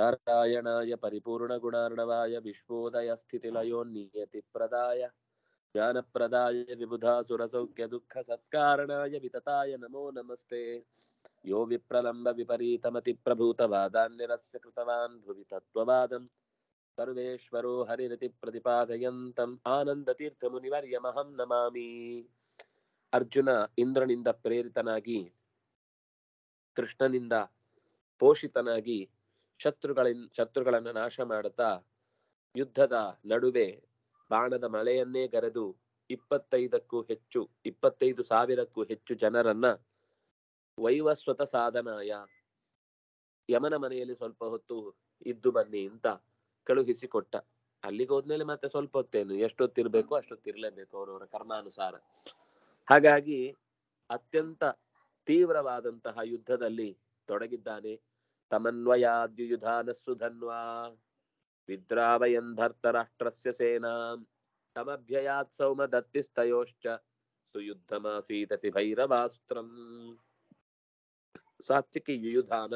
ನಾರಾಯಣಾಯ ಪರಿಪೂರ್ಣಗುಣಾರ್ಣವಾಯ ವಿಶ್ವೋದಯಸ್ಥಿತಿಲಯೋನ್ನಿಯತಿಪ್ರದಾಯ ಜ್ಞಾನಪ್ರದಾಯ ವಿಬುಧಾಸುರಸೌಖ್ಯ ದುಃಖ ಸತ್ಕಾರಣಾಯ ವಿತತಾಯ ನಮೋ ನಮಸ್ತೆ ಯೋ ವಿಪ್ರಲಂಬ ವಿಪರೀತಮತಿ ಪ್ರಭೂತವಾದಾನ್ಯರಸ್ಯ ಕೃತವಾನ್ ಭುವಿ ತತ್ವವಾದಂ ಸರ್ವೇಶ್ವರೋ ಹರಿರತಿ ಪ್ರತಿಪಾದಯಂತಂ ಆನಂದತೀರ್ಥಮುನಿವರ್ಯಮಹಂ ನಮಾಮಿ ಅರ್ಜುನ ಇಂದ್ರನಿಂದ ಪ್ರೇರಿತನಾಗಿ ಕೃಷ್ಣನಿಂದ ಪೋಷಿತನಾಗಿ ಶತ್ರುಗಳಿನ್ ಶತ್ರುಗಳನ್ನ ನಾಶ ಮಾಡುತ್ತಾ ಯುದ್ಧದ ನಡುವೆ ಬಾಣದ ಮಳೆಯನ್ನೇ ಗರೆದು ಇಪ್ಪತ್ತೈದಕ್ಕೂ ಹೆಚ್ಚು ಇಪ್ಪತ್ತೈದು ಸಾವಿರಕ್ಕೂ ಹೆಚ್ಚು ಜನರನ್ನ ವೈವಸ್ವತ ಸಾಧನಾಯ ಯಮನ ಮನೆಯಲ್ಲಿ ಸ್ವಲ್ಪ ಹೊತ್ತು ಇದ್ದು ಬನ್ನಿ ಅಂತ ಕಳುಹಿಸಿಕೊಟ್ಟ ಅಲ್ಲಿಗೆ ಹೋದ್ಮೇಲೆ ಮತ್ತೆ ಸ್ವಲ್ಪ ಹೊತ್ತೇನು ಎಷ್ಟೊತ್ತಿರ್ಬೇಕು ಅಷ್ಟೊತ್ತಿರ್ಲೇಬೇಕು ಅವರವರ ಕರ್ಮಾನುಸಾರ ಹಾಗಾಗಿ ಅತ್ಯಂತ ತೀವ್ರವಾದಂತಹ ಯುದ್ಧದಲ್ಲಿ ತೊಡಗಿದ್ದಾನೆ ತಮನ್ವಯಾದ್ಯುಯುಧಾನಸ್ಸು ಧನ್ವಾ ವಿದ್ರಾವಯಂಧರ್ತ ರಾಷ್ಟ್ರಸ್ಯ ಸೇನಾ ತಮಭ್ಯಯಾತ್ ಸೌಮ ದತ್ತಿಸ್ತಯೋಶ್ಚ ಸುಯುದ್ಧಮಾಸೀತತಿ ಭೈರವಾಸ್ತ್ರಂ ಸಾತ್ವಿಕಿ ಯುಯುಧಾನ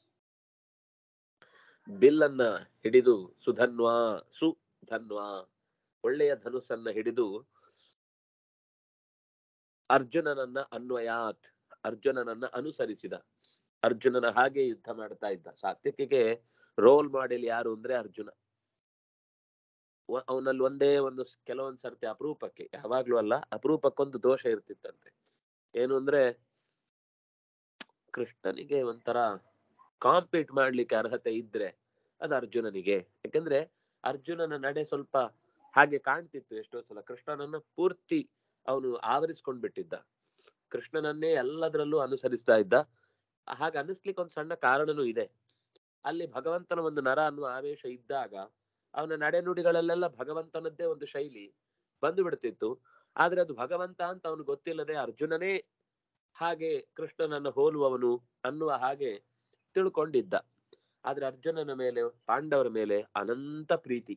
ಬಿಲ್ಲನ್ನ ಹಿಡಿದು ಸುಧನ್ವಾ ಸುಧನ್ವಾ ಒಳ್ಳೆಯ ಧನುಸ್ಸನ್ನ ಹಿಡಿದು ಅರ್ಜುನನನ್ನ ಅನ್ವಯಾತ್ ಅರ್ಜುನನನ್ನ ಅನುಸರಿಸಿದ ಅರ್ಜುನನ ಹಾಗೆ ಯುದ್ಧ ಮಾಡ್ತಾ ಇದ್ದ ಸಾತ್ವಿಕಿಗೆ ರೋಲ್ ಮಾಡೆಲ್ ಯಾರು ಅಂದ್ರೆ ಅರ್ಜುನ ಅವನಲ್ಲಿ ಒಂದೇ ಒಂದು ಕೆಲವೊಂದ್ ಸರ್ತಿ ಅಪರೂಪಕ್ಕೆ ಯಾವಾಗ್ಲೂ ಅಲ್ಲ ಅಪರೂಪಕ್ಕೊಂದು ದೋಷ ಇರ್ತಿತ್ತಂತೆ ಏನು ಅಂದ್ರೆ ಕೃಷ್ಣನಿಗೆ ಒಂಥರ ಕಾಂಪೀಟ್ ಮಾಡ್ಲಿಕ್ಕೆ ಅರ್ಹತೆ ಇದ್ರೆ ಅದು ಅರ್ಜುನನಿಗೆ ಯಾಕಂದ್ರೆ ಅರ್ಜುನನ ನಡೆ ಸ್ವಲ್ಪ ಹಾಗೆ ಕಾಣ್ತಿತ್ತು ಎಷ್ಟೋ ಸಲ ಕೃಷ್ಣನನ್ನ ಪೂರ್ತಿ ಅವನು ಆವರಿಸ್ಕೊಂಡ್ ಬಿಟ್ಟಿದ್ದ ಕೃಷ್ಣನನ್ನೇ ಎಲ್ಲದರಲ್ಲೂ ಅನುಸರಿಸ್ತಾ ಇದ್ದ ಹಾಗೆ ಅನ್ನಿಸ್ಲಿಕ್ಕೆ ಒಂದು ಸಣ್ಣ ಕಾರಣನೂ ಇದೆ ಅಲ್ಲಿ ಭಗವಂತನ ಒಂದು ನರ ಅನ್ನುವ ಆವೇಶ ಇದ್ದಾಗ ಅವನ ನಡೆನುಡಿಗಳಲ್ಲೆಲ್ಲ ಭಗವಂತನದ್ದೇ ಒಂದು ಶೈಲಿ ಬಂದು ಬಿಡ್ತಿತ್ತು ಆದ್ರೆ ಅದು ಭಗವಂತ ಅಂತ ಅವನು ಗೊತ್ತಿಲ್ಲದೆ ಅರ್ಜುನನೇ ಹಾಗೆ ಕೃಷ್ಣನನ್ನು ಹೋಲುವವನು ಅನ್ನುವ ಹಾಗೆ ತಿಳ್ಕೊಂಡಿದ್ದ ಆದ್ರೆ ಅರ್ಜುನನ ಮೇಲೆ ಪಾಂಡವರ ಮೇಲೆ ಅನಂತ ಪ್ರೀತಿ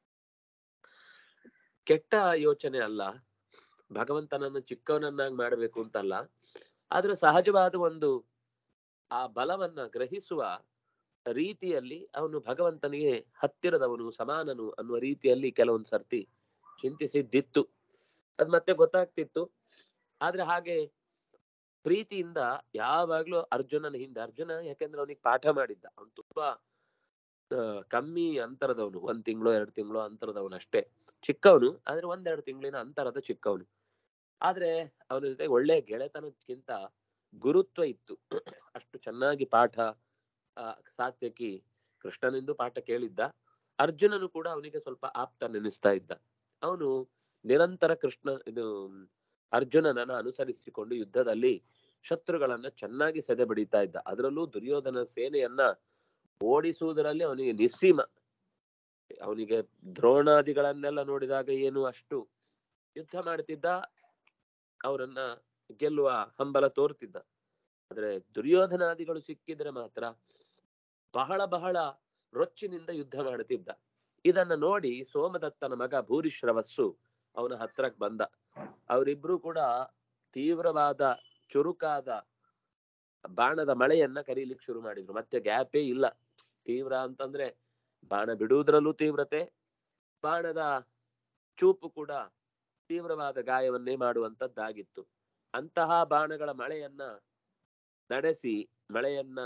ಕೆಟ್ಟ ಯೋಚನೆ ಅಲ್ಲ ಭಗವಂತನನ್ನು ಚಿಕ್ಕವನನ್ನಾಗಿ ಮಾಡಬೇಕು ಅಂತಲ್ಲ ಆದ್ರೆ ಸಹಜವಾದ ಒಂದು ಆ ಬಲವನ್ನ ಗ್ರಹಿಸುವ ರೀತಿಯಲ್ಲಿ ಅವನು ಭಗವಂತನಿಗೆ ಹತ್ತಿರದವನು ಸಮಾನನು ಅನ್ನುವ ರೀತಿಯಲ್ಲಿ ಕೆಲವೊಂದು ಸರ್ತಿ ಚಿಂತಿಸಿದ್ದಿತ್ತು ಅದ್ ಮತ್ತೆ ಗೊತ್ತಾಗ್ತಿತ್ತು ಆದ್ರೆ ಹಾಗೆ ಪ್ರೀತಿಯಿಂದ ಯಾವಾಗ್ಲೂ ಅರ್ಜುನನ ಹಿಂದೆ ಅರ್ಜುನ ಯಾಕೆಂದ್ರೆ ಅವನಿಗೆ ಪಾಠ ಮಾಡಿದ್ದ ಅವನು ತುಂಬಾ ಕಮ್ಮಿ ಅಂತರದವನು ಒಂದ್ ತಿಂಗಳು ಎರಡು ತಿಂಗಳು ಅಂತರದವನು ಅಷ್ಟೇ ಚಿಕ್ಕವನು ಆದ್ರೆ ಒಂದೆರಡು ತಿಂಗಳಿನ ಅಂತರದ ಚಿಕ್ಕವನು ಆದ್ರೆ ಅವನ ಜೊತೆ ಒಳ್ಳೆ ಗೆಳೆತನಕ್ಕಿಂತ ಗುರುತ್ವ ಇತ್ತು ಅಷ್ಟು ಚೆನ್ನಾಗಿ ಪಾಠ ಆ ಸಾತ್ಯಕಿ ಕೃಷ್ಣನಿಂದು ಪಾಠ ಕೇಳಿದ್ದ ಅರ್ಜುನನು ಕೂಡ ಅವನಿಗೆ ಸ್ವಲ್ಪ ಆಪ್ತ ನೆನೆಸ್ತಾ ಇದ್ದ ಅವನು ನಿರಂತರ ಕೃಷ್ಣ ಇದು ಅರ್ಜುನನನ್ನ ಅನುಸರಿಸಿಕೊಂಡು ಯುದ್ಧದಲ್ಲಿ ಶತ್ರುಗಳನ್ನ ಚೆನ್ನಾಗಿ ಸೆದೆ ಬಡಿತಾ ಇದ್ದ ಅದರಲ್ಲೂ ದುರ್ಯೋಧನ ಸೇನೆಯನ್ನ ಓಡಿಸುವುದರಲ್ಲಿ ಅವನಿಗೆ ನಿಸ್ಸೀಮ ಅವನಿಗೆ ದ್ರೋಣಾದಿಗಳನ್ನೆಲ್ಲ ನೋಡಿದಾಗ ಏನು ಅಷ್ಟು ಯುದ್ಧ ಮಾಡ್ತಿದ್ದ ಅವರನ್ನ ಗೆಲ್ಲುವ ಹಂಬಲ ತೋರ್ತಿದ್ದ ಆದ್ರೆ ದುರ್ಯೋಧನಾದಿಗಳು ಸಿಕ್ಕಿದ್ರೆ ಮಾತ್ರ ಬಹಳ ಬಹಳ ರೊಚ್ಚಿನಿಂದ ಯುದ್ಧ ಮಾಡುತ್ತಿದ್ದ ಇದನ್ನ ನೋಡಿ ಸೋಮದತ್ತನ ಮಗ ಭೂರಿಶ್ರವಸ್ಸು ಅವನ ಹತ್ರಕ್ ಬಂದ ಅವರಿಬ್ರು ಕೂಡ ತೀವ್ರವಾದ ಚುರುಕಾದ ಬಾಣದ ಮಳೆಯನ್ನ ಕರೀಲಿಕ್ಕೆ ಶುರು ಮಾಡಿದ್ರು ಮತ್ತೆ ಗ್ಯಾಪೇ ಇಲ್ಲ ತೀವ್ರ ಅಂತಂದ್ರೆ ಬಾಣ ಬಿಡುವುದರಲ್ಲೂ ತೀವ್ರತೆ ಬಾಣದ ಚೂಪು ಕೂಡ ತೀವ್ರವಾದ ಗಾಯವನ್ನೇ ಮಾಡುವಂತದ್ದಾಗಿತ್ತು ಅಂತಹ ಬಾಣಗಳ ಮಳೆಯನ್ನ ನಡೆಸಿ ಮಳೆಯನ್ನ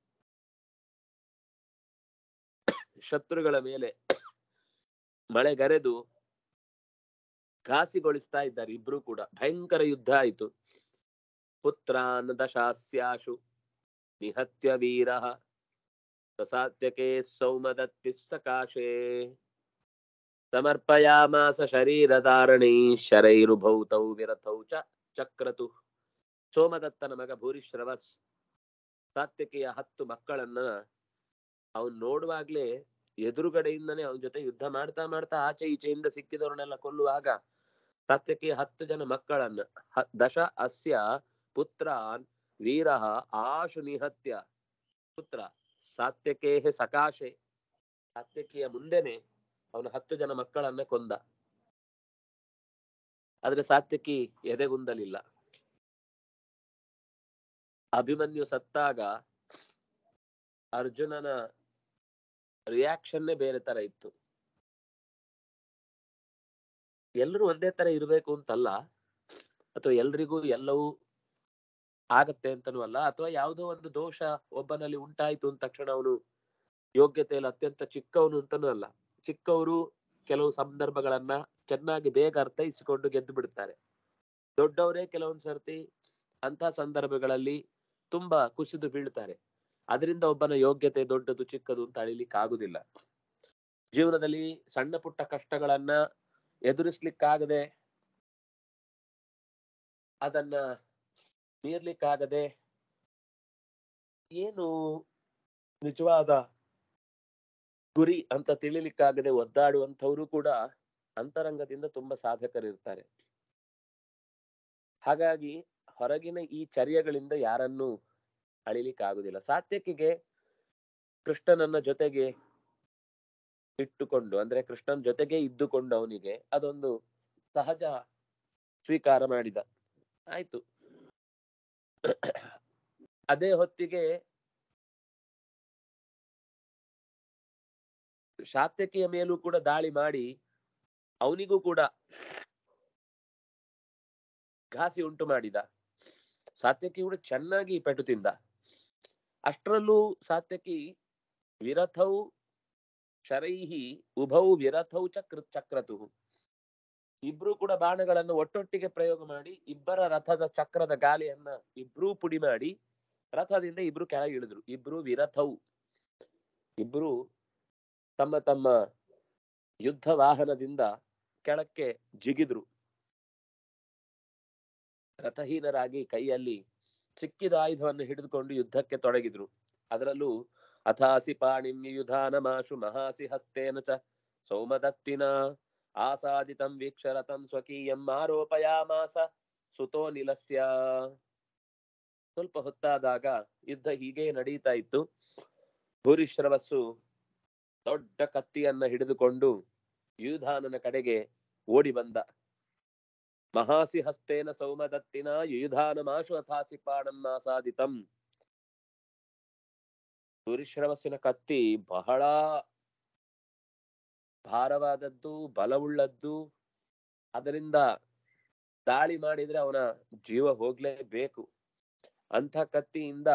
ಶತ್ರುಗಳ ಮೇಲೆ ಮಳೆಗರೆದು ಘಾಸಿಗೊಳಿಸ್ತಾ ಇದ್ದಾರೆ ಇಬ್ರು ಕೂಡ ಭಯಂಕರ ಯುದ್ಧ ಆಯಿತು ಪುತ್ರಾನ್ ದಶಾಸ್ಯಾಶು ನಿಹತ್ಯ ವೀರ ಸಾತ್ಯಕೆ ಸೌಮದತ್ತಿ ಸಕಾಶೇ ಸಮರ್ಪಯಾಮಾಸ ಶರೀರಧಾರಣಿ ಶರೈರುಭೌತೌ ವಿರಥೌ ಚ ಚಕ್ರತು ಸೋಮದತ್ತನ ಮಗ ಭೂರಿಶ್ರವಸ್ ಸಾತ್ಯಕೆಯ ಹತ್ತು ಮಕ್ಕಳನ್ನ ಅವನ್ ನೋಡುವಾಗ್ಲೇ ಎದುರುಗಡೆಯಿಂದನೇ ಅವನ ಜೊತೆ ಯುದ್ಧ ಮಾಡ್ತಾ ಮಾಡ್ತಾ ಆಚೆ ಈಚೆಯಿಂದ ಸಿಕ್ಕಿದವ್ರನ್ನೆಲ್ಲ ಕೊಲ್ಲುವಾಗ ಸಾತ್ಯಕೆಯ ಹತ್ತು ಜನ ಮಕ್ಕಳನ್ನ ದಶ ಅಸ್ಯ ಪುತ್ರಾನ್ ವೀರ ಆಶು ನಿಹತ್ಯ ಪುತ್ರ ಸಾತ್ಯಕೇಹ ಸಕಾಶೆ ಸಾತ್ಯಕಿಯ ಮುಂದೆನೆ ಅವನ ಹತ್ತು ಜನ ಮಕ್ಕಳನ್ನ ಕೊಂದ ಆದ್ರೆ ಸಾತ್ಯಕಿ ಎದೆಗುಂದಲಿಲ್ಲ ಅಭಿಮನ್ಯು ಸತ್ತಾಗ ಅರ್ಜುನನ ರಿಯಾಕ್ಷನ್ನೇ ಬೇರೆ ತರ ಇತ್ತು ಎಲ್ಲರೂ ಒಂದೇ ತರ ಇರಬೇಕು ಅಂತಲ್ಲ ಅಥವಾ ಎಲ್ರಿಗೂ ಎಲ್ಲವೂ ಆಗತ್ತೆ ಅಂತನೂ ಅಲ್ಲ ಅಥವಾ ಯಾವುದೋ ಒಂದು ದೋಷ ಒಬ್ಬನಲ್ಲಿ ಉಂಟಾಯ್ತು ಅಂದ ತಕ್ಷಣ ಅವನು ಯೋಗ್ಯತೆಯಲ್ಲಿ ಅತ್ಯಂತ ಚಿಕ್ಕವನು ಅಂತನೂ ಅಲ್ಲ ಚಿಕ್ಕವರು ಕೆಲವು ಸಂದರ್ಭಗಳನ್ನ ಚೆನ್ನಾಗಿ ಬೇಗ ಅರ್ಥೈಸಿಕೊಂಡು ಗೆದ್ದು ಬಿಡ್ತಾರೆ ದೊಡ್ಡವರೇ ಕೆಲವೊಂದ್ ಸರ್ತಿ ಅಂತ ಸಂದರ್ಭಗಳಲ್ಲಿ ತುಂಬಾ ಕುಸಿದು ಬೀಳ್ತಾರೆ ಅದರಿಂದ ಒಬ್ಬನ ಯೋಗ್ಯತೆ ದೊಡ್ಡದು ಚಿಕ್ಕದು ಅಂತ ಅಳಿಲಿಕ್ಕೆ ಆಗುದಿಲ್ಲ ಜೀವನದಲ್ಲಿ ಸಣ್ಣ ಪುಟ್ಟ ಕಷ್ಟಗಳನ್ನ ಎದುರಿಸ್ಲಿಕ್ಕಾಗದೆ ಅದನ್ನ ಮೀರ್ಲಿಕ್ಕಾಗದೆ ಏನು ನಿಜವಾದ ಗುರಿ ಅಂತ ತಿಳಿಲಿಕ್ಕಾಗದೆ ಒದ್ದಾಡುವಂಥವರು ಕೂಡ ಅಂತರಂಗದಿಂದ ತುಂಬಾ ಸಾಧಕರಿರ್ತಾರೆ ಹಾಗಾಗಿ ಹೊರಗಿನ ಈ ಚರ್ಯಗಳಿಂದ ಯಾರನ್ನು ಅಳಿಲಿಕ್ಕಾಗುದಿಲ್ಲ ಸಾತ್ಯಕಿಗೆ ಕೃಷ್ಣನನ್ನ ಜೊತೆಗೆ ಇಟ್ಟುಕೊಂಡು ಅಂದ್ರೆ ಕೃಷ್ಣನ್ ಜೊತೆಗೆ ಇದ್ದುಕೊಂಡು ಅವನಿಗೆ ಅದೊಂದು ಸಹಜ ಸ್ವೀಕಾರ ಮಾಡಿದ ಆಯ್ತು ಅದೇ ಹೊತ್ತಿಗೆ ಶಾತ್ಯಕಿಯ ಮೇಲೂ ಕೂಡ ದಾಳಿ ಮಾಡಿ ಅವನಿಗೂ ಕೂಡ ಘಾಸಿ ಉಂಟು ಮಾಡಿದ ಸಾತ್ಯಕಿ ಕೂಡ ಚೆನ್ನಾಗಿ ಪೆಟ್ಟು ತಿಂದ ಅಷ್ಟರಲ್ಲೂ ಸಾತ್ಯಕಿ ವಿರಥೌ ಶರೈಹಿ ಉಭೌ ವಿರಥೌ ಚಕ್ರ ಚಕ್ರತು ಇಬ್ರು ಕೂಡ ಬಾಣಗಳನ್ನು ಒಟ್ಟೊಟ್ಟಿಗೆ ಪ್ರಯೋಗ ಮಾಡಿ ಇಬ್ಬರ ರಥದ ಚಕ್ರದ ಗಾಲಿಯನ್ನ ಇಬ್ರೂ ಪುಡಿ ಮಾಡಿ ರಥದಿಂದ ಇಬ್ರು ಕೆಳಗೆ ಇಳಿದ್ರು ಇಬ್ರು ವಿರಥೌ ಇಬ್ರು ತಮ್ಮ ತಮ್ಮ ಯುದ್ಧ ವಾಹನದಿಂದ ಕೆಳಕ್ಕೆ ಜಿಗಿದ್ರು ರಥಹೀನರಾಗಿ ಕೈಯಲ್ಲಿ ಸಿಕ್ಕಿದ ಆಯುಧವನ್ನು ಹಿಡಿದುಕೊಂಡು ಯುದ್ಧಕ್ಕೆ ತೊಡಗಿದ್ರು ಅದರಲ್ಲೂ ಅಥಾಸಿ ಪಾಣಿಂ ಯುಧಾನಮಾಶು ಮಹಾಸಿ ಹಸ್ತೇನ ಚ ಸೋಮದತ್ತಿನ ಆಸಾದಿತಂ ವೀಕ್ಷ ರಥಂ ಸ್ವಕೀಯಂ ಆರೋಪಯಾಮಾಸ ಸುತೋ ನಿಲಸ್ಯ ಸ್ವಲ್ಪ ಹೊತ್ತಾದಾಗ ಯುದ್ಧ ಹೀಗೆ ನಡೀತಾ ಇತ್ತು ಭೂರಿಶ್ರವಸ್ಸು ದೊಡ್ಡ ಕತ್ತಿಯನ್ನ ಹಿಡಿದುಕೊಂಡು ಯುಧಾನನ ಕಡೆಗೆ ಓಡಿ ಬಂದ ಮಹಾಸಿ ಹಸ್ತೇನ ಸೌಮದತ್ತಿನ ಯುಧಾನಮಾಶು ಅಥಾಸಿ ಪಾಣಂ ಆಸಾದಿತಂ ಸೂರ್ಯಶ್ರವಸ್ಸಿನ ಕತ್ತಿ ಬಹಳ ಭಾರವಾದದ್ದು ಬಲವುಳ್ಳದ್ದು ಅದರಿಂದ ದಾಳಿ ಮಾಡಿದ್ರೆ ಅವನ ಜೀವ ಹೋಗ್ಲೇಬೇಕು ಅಂಥ ಕತ್ತಿಯಿಂದ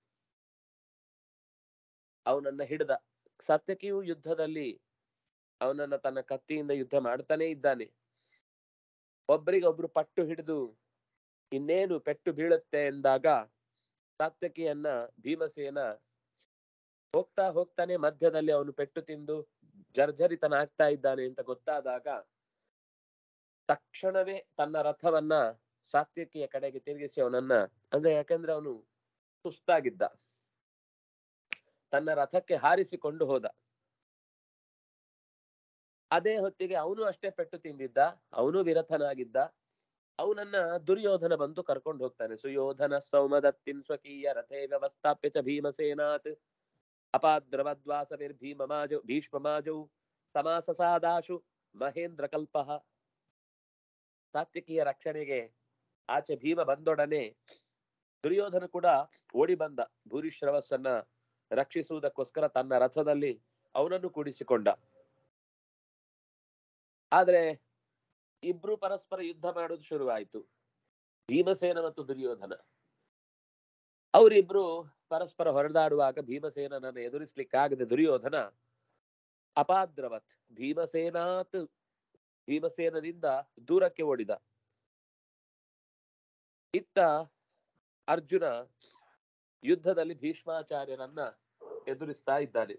ಅವನನ್ನ ಹಿಡ್ದ ಸತ್ಯಕಿಯು ಯುದ್ಧದಲ್ಲಿ ಅವನನ್ನ ತನ್ನ ಕತ್ತಿಯಿಂದ ಯುದ್ಧ ಮಾಡ್ತಾನೆ ಇದ್ದಾನೆ ಒಬ್ರಿಗೊಬ್ರು ಪಟ್ಟು ಹಿಡಿದು ಇನ್ನೇನು ಪೆಟ್ಟು ಬೀಳುತ್ತೆ ಎಂದಾಗ ಸಾತ್ಯಕಿಯನ್ನ ಭೀಮಸೇನ ಹೋಗ್ತಾ ಹೋಗ್ತಾನೆ ಮಧ್ಯದಲ್ಲಿ ಅವನು ಪೆಟ್ಟು ತಿಂದು ಜರ್ಜರಿತನಾಗ್ತಾ ಇದ್ದಾನೆ ಅಂತ ಗೊತ್ತಾದಾಗ ತಕ್ಷಣವೇ ತನ್ನ ರಥವನ್ನ ಸಾತ್ಯಕಿಯ ಕಡೆಗೆ ತಿರುಗಿಸಿ ಅವನನ್ನ ಅಂದ್ರೆ ಯಾಕಂದ್ರೆ ಅವನು ಸುಸ್ತಾಗಿದ್ದ ತನ್ನ ರಥಕ್ಕೆ ಹಾರಿಸಿಕೊಂಡು ಹೋದ ಅದೇ ಹೊತ್ತಿಗೆ ಅವನು ಅಷ್ಟೇ ಪೆಟ್ಟು ತಿಂದಿದ್ದ ಅವನು ವಿರಥನಾಗಿದ್ದ ಅವನನ್ನ ದುರ್ಯೋಧನ ಬಂದು ಕರ್ಕೊಂಡು ಹೋಗ್ತಾನೆ ಸುಯೋಧನ ಸೌಮದತ್ತಿನ್ ಸ್ವಕೀಯ ರಥೇ ವ್ಯವಸ್ಥಾಪ್ಯ ಚ ಭೀಮಸೇನಾತ್ ಅಪಾದ್ರವದ್ವಾಸವಿರ್ಭೀಮಮಾಜೌ ಭೀಷ್ಮಮಾಜೌ ಸಮಾಸಸಾದಾಶು ಮಹೇಂದ್ರ ಕಲ್ಪಃ ಸಾತ್ವಿಕಿಯ ರಕ್ಷಣೆಗೆ ಆಚೆ ಭೀಮ ಬಂದೊಡನೆ ದುರ್ಯೋಧನ ಕೂಡ ಓಡಿ ಬಂದ ಭೂರಿಶ್ರವಸ್ಸನ್ನ ರಕ್ಷಿಸುವುದಕ್ಕೋಸ್ಕರ ತನ್ನ ರಥದಲ್ಲಿ ಅವನನ್ನು ಕೂಡಿಸಿಕೊಂಡ ಆದ್ರೆ ಇಬ್ರು ಪರಸ್ಪರ ಯುದ್ಧ ಮಾಡೋದು ಶುರುವಾಯಿತು ಭೀಮಸೇನ ಮತ್ತು ದುರ್ಯೋಧನ ಅವರಿಬ್ರು ಪರಸ್ಪರ ಹೊಡೆದಾಡುವಾಗ ಭೀಮಸೇನನನ್ನು ಎದುರಿಸ್ಲಿಕ್ಕಾಗದೆ ದುರ್ಯೋಧನ ಅಪಾದ್ರವತ್ ಭೀಮಸೇನಾತ್ ಭೀಮಸೇನದಿಂದ ದೂರಕ್ಕೆ ಓಡಿದ ಇತ್ತ ಅರ್ಜುನ ಯುದ್ಧದಲ್ಲಿ ಭೀಷ್ಮಾಚಾರ್ಯರನ್ನ ಎದುರಿಸ್ತಾ ಇದ್ದಾನೆ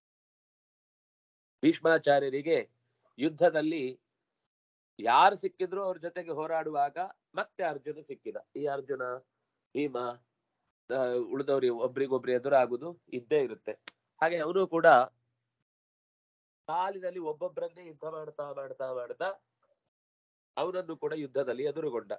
ಭೀಷ್ಮಾಚಾರ್ಯರಿಗೆ ಯುದ್ಧದಲ್ಲಿ ಯಾರು ಸಿಕ್ಕಿದ್ರು ಅವ್ರ ಜೊತೆಗೆ ಹೋರಾಡುವಾಗ ಮತ್ತೆ ಅರ್ಜುನ ಸಿಕ್ಕಿದ ಈ ಅರ್ಜುನ ಭೀಮ ಉಳಿದವ್ರಿ ಒಬ್ರಿಗೊಬ್ರು ಎದುರಾಗುದು ಇದ್ದೇ ಇರುತ್ತೆ ಹಾಗೆ ಅವನು ಕೂಡ ಕಾಲಿನಲ್ಲಿ ಒಬ್ಬೊಬ್ಬರನ್ನೇ ಯುದ್ಧ ಮಾಡ್ತಾ ಮಾಡ್ತಾ ಮಾಡ್ತಾ ಅವನನ್ನು ಕೂಡ ಯುದ್ಧದಲ್ಲಿ ಎದುರುಗೊಂಡ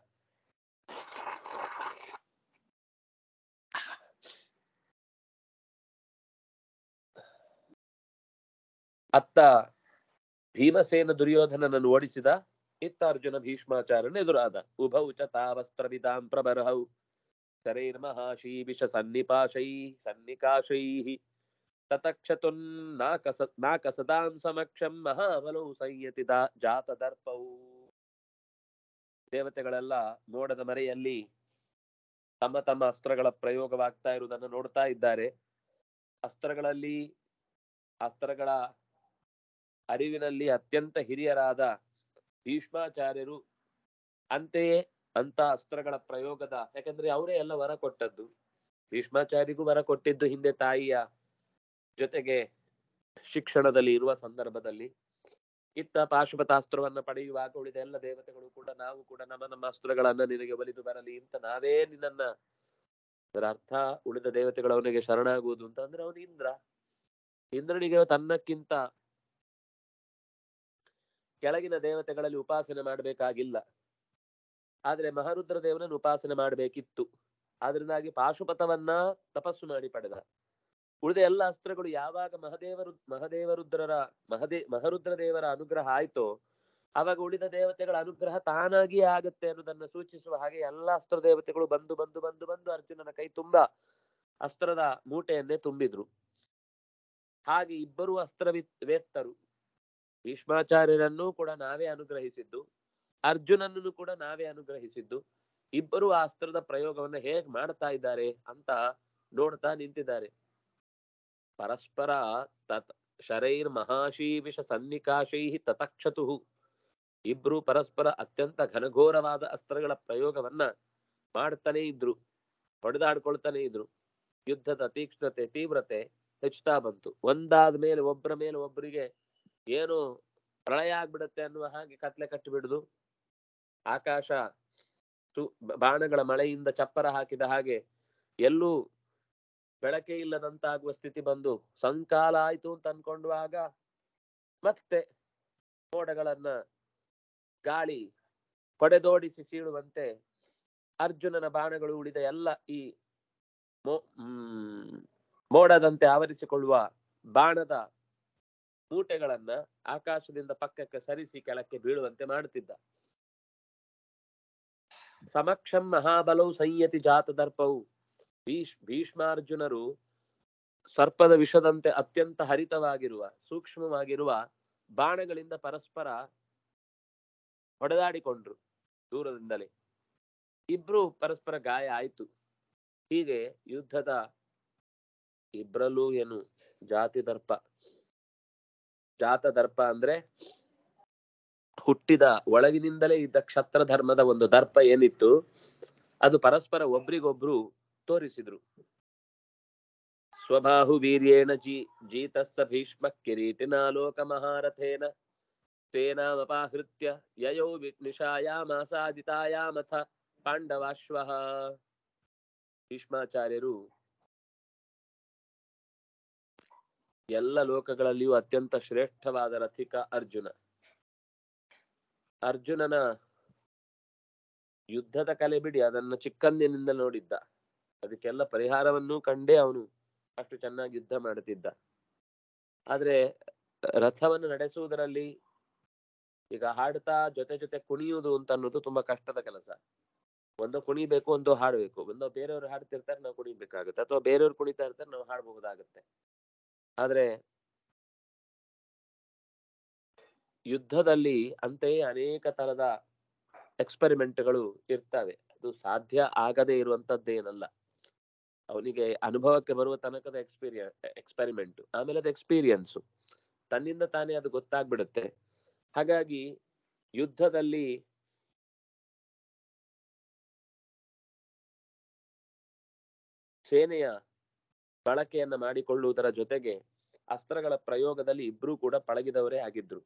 ಅತ್ತ ಭೀಮಸೇನ ದುರ್ಯೋಧನನನ್ನು ಓಡಿಸಿದ ಇತ್ತ ಅರ್ಜುನ ಭೀಷ್ಮಾಚಾರ್ಯನ ಎದುರಾದ ಉಭೌ ಚ ತಾವಸ್ತ್ರವಿದಾಂ ಪ್ರಬರ್ಹೌ ಶರೈರ್ಮಹಾಶೀವಿಷ ಸನ್ನಿಪಾಶೈ ಸನ್ನಿಕಾಶೈ ತತಕ್ಷತುನ್ನಾಕಸ ನಾಕಸದಾಂ ಸಮಕ್ಷಂ ಮಹಾಬಲೌ ಸಂಯತಿ ದಾ- ಜಾತ ದರ್ಪವು ದೇವತೆಗಳೆಲ್ಲ ಮೋಡದ ಮರೆಯಲ್ಲಿ ತಮ್ಮ ತಮ್ಮ ಅಸ್ತ್ರಗಳ ಪ್ರಯೋಗವಾಗ್ತಾ ಇರುವುದನ್ನು ನೋಡ್ತಾ ಇದ್ದಾರೆ ಅಸ್ತ್ರಗಳಲ್ಲಿ ಅಸ್ತ್ರಗಳ ಅರಿವಿನಲ್ಲಿ ಅತ್ಯಂತ ಹಿರಿಯರಾದ ಭೀಷ್ಮಾಚಾರ್ಯರು ಅಂತೆಯೇ ಅಂತ ಅಸ್ತ್ರಗಳ ಪ್ರಯೋಗದ ಯಾಕಂದ್ರೆ ಅವರೇ ಎಲ್ಲ ವರ ಕೊಟ್ಟದ್ದು ಭೀಷ್ಮಾಚಾರ್ಯರಿಗೂ ವರ ಕೊಟ್ಟಿದ್ದು ಹಿಂದೆ ತಾಯಿಯ ಜೊತೆಗೆ ಶಿಕ್ಷಣದಲ್ಲಿ ಇರುವ ಸಂದರ್ಭದಲ್ಲಿ ಇತ್ತ ಪಾಶುಪತಾಸ್ತ್ರವನ್ನ ಪಡೆಯುವಾಗ ಉಳಿದ ಎಲ್ಲ ದೇವತೆಗಳು ಕೂಡ ನಾವು ಕೂಡ ನಮ್ಮ ನಮ್ಮ ಅಸ್ತ್ರಗಳನ್ನ ನಿನಗೆ ಒಲಿದು ಬರಲಿ ಅಂತ ನಾವೇ ನಿನ್ನನ್ನ ಅದರ ಅರ್ಥ ಉಳಿದ ದೇವತೆಗಳು ಅವನಿಗೆ ಶರಣಾಗುವುದು ಅಂತ ಅಂದ್ರೆ ಅವನು ಇಂದ್ರ ಇಂದ್ರನಿಗೆ ತನ್ನಕ್ಕಿಂತ ಕೆಳಗಿನ ದೇವತೆಗಳಲ್ಲಿ ಉಪಾಸನೆ ಮಾಡಬೇಕಾಗಿಲ್ಲ ಆದ್ರೆ ಮಹಾರುದ್ರ ದೇವನನ್ನು ಉಪಾಸನೆ ಮಾಡಬೇಕಿತ್ತು ಆದ್ರಿಂದಾಗಿ ಪಾಶುಪತವನ್ನ ತಪಸ್ಸು ಮಾಡಿ ಪಡೆದ ಉಳಿದ ಎಲ್ಲ ಅಸ್ತ್ರಗಳು ಯಾವಾಗ ಮಹದೇವರು ಮಹದೇವರುದ್ರರ ಮಹದೇ ಮಹರುದ್ರ ದೇವರ ಅನುಗ್ರಹ ಆಯ್ತೋ ಆವಾಗ ಉಳಿದ ದೇವತೆಗಳ ಅನುಗ್ರಹ ತಾನಾಗಿಯೇ ಆಗತ್ತೆ ಅನ್ನೋದನ್ನ ಸೂಚಿಸುವ ಹಾಗೆ ಎಲ್ಲಾ ಅಸ್ತ್ರ ದೇವತೆಗಳು ಬಂದು ಬಂದು ಬಂದು ಬಂದು ಅರ್ಜುನನ ಕೈ ತುಂಬಾ ಅಸ್ತ್ರದ ಮೂಟೆಯನ್ನೇ ತುಂಬಿದ್ರು ಹಾಗೆ ಇಬ್ಬರು ಅಸ್ತ್ರವಿ ವೇತ್ತರು ಭೀಷ್ಮಾಚಾರ್ಯರನ್ನು ಕೂಡ ನಾವೇ ಅನುಗ್ರಹಿಸಿದ್ದು ಅರ್ಜುನನನ್ನು ಕೂಡ ನಾವೇ ಅನುಗ್ರಹಿಸಿದ್ದು ಇಬ್ಬರು ಆ ಅಸ್ತ್ರದ ಪ್ರಯೋಗವನ್ನ ಹೇಗ್ ಮಾಡ್ತಾ ಇದ್ದಾರೆ ಅಂತ ನೋಡ್ತಾ ನಿಂತಿದ್ದಾರೆ ಪರಸ್ಪರ ತತ್ ಶರೈರ್ ಮಹಾಶೀವಿಷ ಸನ್ನಿಕಾಶೈ ತತಕ್ಷತು ಇಬ್ರು ಪರಸ್ಪರ ಅತ್ಯಂತ ಘನಘೋರವಾದ ಅಸ್ತ್ರಗಳ ಪ್ರಯೋಗವನ್ನ ಮಾಡ್ತಾನೆ ಇದ್ರು ಹೊಡೆದಾಡ್ಕೊಳ್ತಾನೆ ಇದ್ರು ಯುದ್ಧದ ತೀಕ್ಷ್ಣತೆ ತೀವ್ರತೆ ಹೆಚ್ಚುತ್ತಾ ಬಂತು ಒಂದಾದ ಮೇಲೆ ಒಬ್ಬರ ಮೇಲೆ ಒಬ್ಬರಿಗೆ ಏನು ಪ್ರಳಯ ಆಗ್ಬಿಡತ್ತೆ ಅನ್ನುವ ಹಾಗೆ ಕತ್ಲೆ ಕಟ್ಟಿಬಿಡುದು ಆಕಾಶ ಸು- ಬಾಣಗಳ ಮಳೆಯಿಂದ ಚಪ್ಪರ ಹಾಕಿದ ಹಾಗೆ ಎಲ್ಲೂ ಬೆಳಕೆ ಇಲ್ಲದಂತಾಗುವ ಸ್ಥಿತಿ ಬಂದು ಸಂಕಾಲ ಆಯ್ತು ಅಂತ ಅನ್ಕೊಂಡುವಾಗ ಮತ್ತೆ ಮೋಡಗಳನ್ನ ಗಾಳಿ ಹೊಡೆದೋಡಿಸಿ ಸೀಳುವಂತೆ ಅರ್ಜುನನ ಬಾಣಗಳು ಉಳಿದ ಎಲ್ಲ ಈ ಮೋ ಹ್ಮ್ ಮೋಡದಂತೆ ಆವರಿಸಿಕೊಳ್ಳುವ ಬಾಣದ ಮೂಟೆಗಳನ್ನ ಆಕಾಶದಿಂದ ಪಕ್ಕಕ್ಕೆ ಸರಿಸಿ ಕೆಳಕ್ಕೆ ಬೀಳುವಂತೆ ಮಾಡುತ್ತಿದ್ದ ಸಮಕ್ಷಂ ಮಹಾಬಲವು ಸಂಯತಿ ಜಾತ ದರ್ಪವು ಭೀಷ್ ಭೀಷ್ಮಾರ್ಜುನರು ಸರ್ಪದ ವಿಷದಂತೆ ಅತ್ಯಂತ ಹರಿತವಾಗಿರುವ ಸೂಕ್ಷ್ಮವಾಗಿರುವ ಬಾಣಗಳಿಂದ ಪರಸ್ಪರ ಹೊಡೆದಾಡಿಕೊಂಡ್ರು ದೂರದಿಂದಲೇ ಇಬ್ರು ಪರಸ್ಪರ ಗಾಯ ಆಯ್ತು ಹೀಗೆ ಯುದ್ಧದ ಇಬ್ರಲ್ಲೂ ಏನು ಜಾತಿ ದರ್ಪ ಜಾತ ದರ್ಪ ಅಂದ್ರೆ ಹುಟ್ಟಿದ ಒಳಗಿನಿಂದಲೇ ಇದ್ದ ಕ್ಷತ್ರ ಧರ್ಮದ ಒಂದು ದರ್ಪ ಏನಿತ್ತು ಅದು ಪರಸ್ಪರ ಒಬ್ರಿಗೊಬ್ರು ತೋರಿಸಿದ್ರು ಸ್ವಬಾಹು ವೀರ್ಯೇಣ ಜೀ ಜೀತಸ್ಸ ಭೀಷ್ಮ ಕಿರೀಟಿನಾಲೋಕ ಮಹಾರಥೇನ ತೇನಾಮಪಾಹೃತ್ಯ ಯಯೌ ನಿಶಾಯಾಮಾಸಾದಿತಾಯಾಮಥ ಪಾಂಡವಾಶ್ವ ಭೀಷ್ಮಾಚಾರ್ಯರು ಎಲ್ಲ ಲೋಕಗಳಲ್ಲಿಯೂ ಅತ್ಯಂತ ಶ್ರೇಷ್ಠವಾದ ರಥಿಕ ಅರ್ಜುನ ಅರ್ಜುನನ ಯುದ್ಧದ ಕಲೆ ಬಿಡಿ ಅದನ್ನ ಚಿಕ್ಕಂದಿನಿಂದ ನೋಡಿದ್ದ ಅದಕ್ಕೆಲ್ಲ ಪರಿಹಾರವನ್ನು ಕಂಡೇ ಅವನು ಅಷ್ಟು ಚೆನ್ನಾಗಿ ಯುದ್ಧ ಮಾಡುತ್ತಿದ್ದ ಆದ್ರೆ ರಥವನ್ನು ನಡೆಸುವುದರಲ್ಲಿ ಈಗ ಹಾಡ್ತಾ ಜೊತೆ ಜೊತೆ ಕುಣಿಯುವುದು ಅಂತ ಅನ್ನೋದು ತುಂಬಾ ಕಷ್ಟದ ಕೆಲಸ ಒಂದು ಕುಣಿಬೇಕು ಒಂದು ಹಾಡ್ಬೇಕು ಒಂದು ಬೇರೆಯವರು ಹಾಡ್ತಿರ್ತಾರೆ ನಾವು ಕುಣಿಬೇಕಾಗುತ್ತೆ ಅಥವಾ ಬೇರೆಯವ್ರು ಕುಣಿತಾ ಇರ್ತಾರೆ ನಾವು ಹಾಡಬಹುದಾಗುತ್ತೆ ಆದ್ರೆ ಯುದ್ಧದಲ್ಲಿ ಅಂತೆಯೇ ಅನೇಕ ತರದ ಎಕ್ಸ್ಪೆರಿಮೆಂಟ್ಗಳು ಇರ್ತವೆ ಅದು ಸಾಧ್ಯ ಆಗದೆ ಇರುವಂತದ್ದೇನಲ್ಲ ಅವನಿಗೆ ಅನುಭವಕ್ಕೆ ಬರುವ ತನಕದ ಎಕ್ಸ್ಪೀರಿಯನ್ ಎಕ್ಸ್ಪೆರಿಮೆಂಟ್ ಆಮೇಲೆ ಅದು ಎಕ್ಸ್ಪೀರಿಯನ್ಸು ತನ್ನಿಂದ ತಾನೇ ಅದು ಗೊತ್ತಾಗ್ಬಿಡುತ್ತೆ ಹಾಗಾಗಿ ಯುದ್ಧದಲ್ಲಿ ಸೇನೆಯ ಬಳಕೆಯನ್ನ ಮಾಡಿಕೊಳ್ಳುವುದರ ಜೊತೆಗೆ ಅಸ್ತ್ರಗಳ ಪ್ರಯೋಗದಲ್ಲಿ ಇಬ್ರು ಕೂಡ ಪಳಗಿದವರೇ ಆಗಿದ್ರು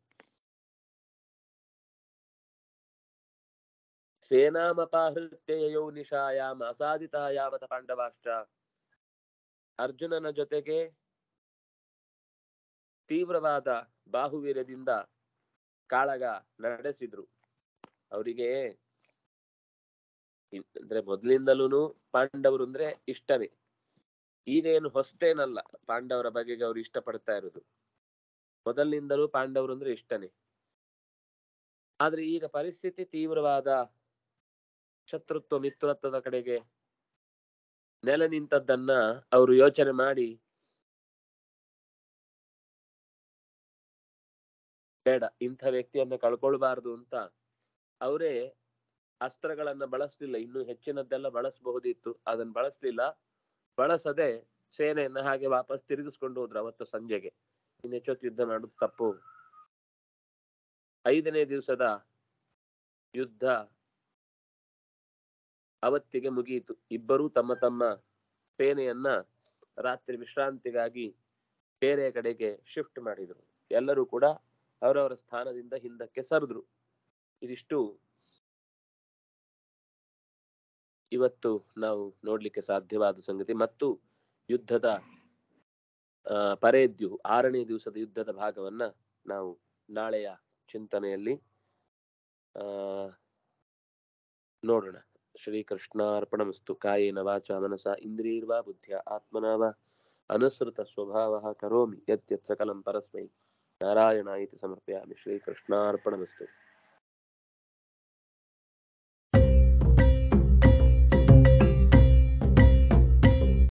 ಸೇನಾಮಪಾಹೃತ್ಯಯೋ ನಿಶಾಯಾಮ ಅಸಾಧಿತಾಯಾಮತ ಪಾಂಡವಾಷ್ಟ ಅರ್ಜುನನ ಜೊತೆಗೆ ತೀವ್ರವಾದ ಬಾಹುವೀರ್ಯದಿಂದ ಕಾಳಗ ನಡೆಸಿದ್ರು ಅವರಿಗೆ ಅಂದ್ರೆ ಮೊದ್ಲಿಂದಲೂ ಪಾಂಡವರು ಅಂದ್ರೆ ಇಷ್ಟನೇ ಈಗೇನು ಹೊಸ್ತೇನಲ್ಲ ಪಾಂಡವರ ಬಗೆಗೆ ಅವ್ರು ಇಷ್ಟಪಡ್ತಾ ಇರೋದು ಮೊದಲಿನಿಂದಲೂ ಪಾಂಡವರು ಅಂದ್ರೆ ಇಷ್ಟನೇ ಆದ್ರೆ ಈಗ ಪರಿಸ್ಥಿತಿ ತೀವ್ರವಾದ ಶತ್ರುತ್ವ ಮಿತ್ರತ್ವದ ಕಡೆಗೆ ನೆಲೆ ನಿಂತದ್ದನ್ನ ಅವರು ಯೋಚನೆ ಮಾಡಿ ಬೇಡ ಇಂಥ ವ್ಯಕ್ತಿಯನ್ನ ಕಳ್ಕೊಳ್ಬಾರ್ದು ಅಂತ ಅವರೇ ಅಸ್ತ್ರಗಳನ್ನ ಬಳಸ್ಲಿಲ್ಲ ಇನ್ನು ಹೆಚ್ಚಿನದ್ದೆಲ್ಲ ಬಳಸಬಹುದಿತ್ತು ಅದನ್ನ ಬಳಸ್ಲಿಲ್ಲ ಬಳಸದೆ ಸೇನೆಯನ್ನ ಹಾಗೆ ವಾಪಸ್ ತಿರುಗಿಸ್ಕೊಂಡು ಹೋದ್ರು ಅವತ್ತು ಸಂಜೆಗೆ ಇನ್ನು ಹೆಚ್ಚೊತ್ತು ಯುದ್ಧ ಮಾಡುದು ತಪ್ಪು ಐದನೇ ದಿವಸದ ಯುದ್ಧ ಅವತ್ತಿಗೆ ಮುಗಿಯಿತು ಇಬ್ಬರೂ ತಮ್ಮ ತಮ್ಮ ಸೇನೆಯನ್ನ ರಾತ್ರಿ ವಿಶ್ರಾಂತಿಗಾಗಿ ಬೇರೆ ಕಡೆಗೆ ಶಿಫ್ಟ್ ಮಾಡಿದ್ರು ಎಲ್ಲರೂ ಕೂಡ ಅವರವರ ಸ್ಥಾನದಿಂದ ಹಿಂದಕ್ಕೆ ಸರಿದ್ರು ಇದಿಷ್ಟು ಇವತ್ತು ನಾವು ನೋಡ್ಲಿಕ್ಕೆ ಸಾಧ್ಯವಾದ ಸಂಗತಿ ಮತ್ತು ಯುದ್ಧದ ಆ ಪರೇದ್ಯು ಆರನೇ ದಿವಸದ ಯುದ್ಧದ ಭಾಗವನ್ನ ನಾವು ನಾಳೆಯ ಚಿಂತನೆಯಲ್ಲಿ ಆ ನೋಡೋಣ ಶ್ರೀಕೃಷ್ಣಾರ್ಪಣಮಸ್ತು ಕಾಯೇನ ವಾಚ ಮನಸ ಇಂದ್ರಿಯರ್ವಾ ಬುದ್ಧಿಯ ಆತ್ಮನ ವಾ ಅನುಸೃತ ಸ್ವಭಾವ ಕರೋಮಿ ಯತ್ ಯತ್ ಸಕಲಂ ಪರಸ್ಮೈ ನಾರಾಯಣ ಇತಿ ಸಮರ್ಪಯಾಮಿ ಶ್ರೀಕೃಷ್ಣಾರ್ಪಣಮಸ್ತು